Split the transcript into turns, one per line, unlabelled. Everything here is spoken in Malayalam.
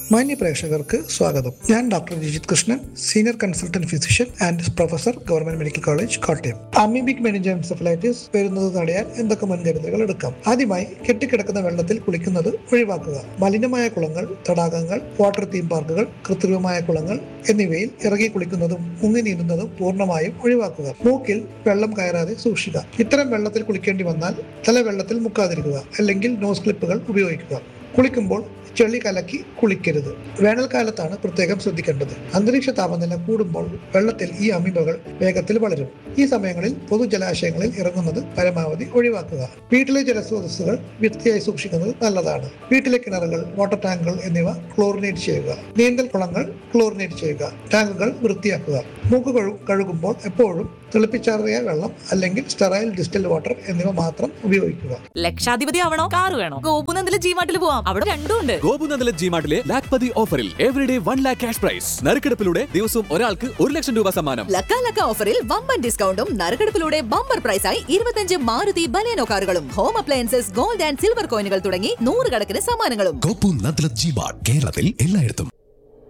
മാന്യ പ്രേക്ഷകർക്ക് സ്വാഗതം ഞാൻ doctor Rajith Krishnan senior consultant physician and professor government medical college Kottayam amoebic meningoencephalitis വരുന്നത് തടയാൻ എന്തൊക്കെ മുൻകരുതലുകൾ എടുക്കാം ആദ്യമായി കെട്ടിക്കിടക്കുന്ന വെള്ളത്തിൽ കുളിക്കുന്നത് ഒഴിവാക്കുക മലിനമായ കുളങ്ങൾ തടാകങ്ങൾ വാട്ടർ തീം പാർക്കുകൾ കൃത്രിമമായ കുളങ്ങൾ എന്നിവയിൽ ഇറങ്ങി കുളിക്കുന്നതും മുങ്ങി നീന്തുന്നതും പൂർണ്ണമായും ഒഴിവാക്കുക മൂക്കിൽ വെള്ളം കയറാതെ സൂക്ഷിക്കുക ഇത്തരം വെള്ളത്തിൽ കുളിക്കേണ്ടി വന്നാൽ തല വെള്ളത്തിൽ മുക്കാതിരിക്കുക അല്ലെങ്കിൽ നോസ് ക്ലിപ്പുകൾ ഉപയോഗിക്കുക കുളിക്കുമ്പോൾ ചെളി കലക്കി കുളിക്കരുത് വേനൽക്കാലത്താണ് പ്രത്യേകം ശ്രദ്ധിക്കേണ്ടത് അന്തരീക്ഷ താപനില കൂടുമ്പോൾ വെള്ളത്തിൽ ഈ അമീബകൾ വേഗത്തിൽ വളരും ഈ സമയങ്ങളിൽ പൊതുജലാശയങ്ങളിൽ ഇറങ്ങുന്നത് പരമാവധി ഒഴിവാക്കുക വീട്ടിലെ ജലസ്രോതസ്സുകൾ വൃത്തിയായി സൂക്ഷിക്കുന്നത് നല്ലതാണ് വീട്ടിലെ കിണറുകൾ വാട്ടർ ടാങ്കുകൾ എന്നിവ ക്ലോറിനേറ്റ് ചെയ്യുക നീന്തൽ കുളങ്ങൾ ക്ലോറിനേറ്റ് ചെയ്യുക ടാങ്കുകൾ വൃത്തിയാക്കുക മൂക്ക് കഴു കഴുകുമ്പോൾ എപ്പോഴും തിളപ്പിച്ചാറിയ വെള്ളം അല്ലെങ്കിൽ സ്റ്റെറൈൽ ഡിസ്റ്റൽ വാട്ടർ എന്നിവ മാത്രം ഉപയോഗിക്കുക
ലക്ഷാധിപതി ആവണോ കാറ് വേണോ ഗോപുനന്ദിലെ ജീമാട്ടിൽ പോവാം അവിടെ രണ്ടും ഉണ്ട്
ഗോപുനന്ദല ജിമാർട്ടിലെ ലാക്പതി ഓഫറിൽ everyday one lakh cash prize നറുക്കെടുപ്പിലൂടെ ദിവസവും ഒരാൾക്ക് ഒരു ലക്ഷം രൂപ സമ്മാനം
ലക്ക ലക്ക ഓഫറിൽ വമ്പൻ ഡിസ്കൗണ്ടും നറുക്കെടുപ്പിലൂടെ ബമ്പർ പ്രൈസായി ഇരുപത്തഞ്ച് മാരുതി ബലേനോ കാറുകളും home appliances gold and silver കോയിനുകൾ തുടങ്ങി നൂറുകണക്കിന് സമ്മാനങ്ങളും
കോപ്പു നദ്ല ജിബാർ കേരളത്തിൽ എല്ലായിടത്തും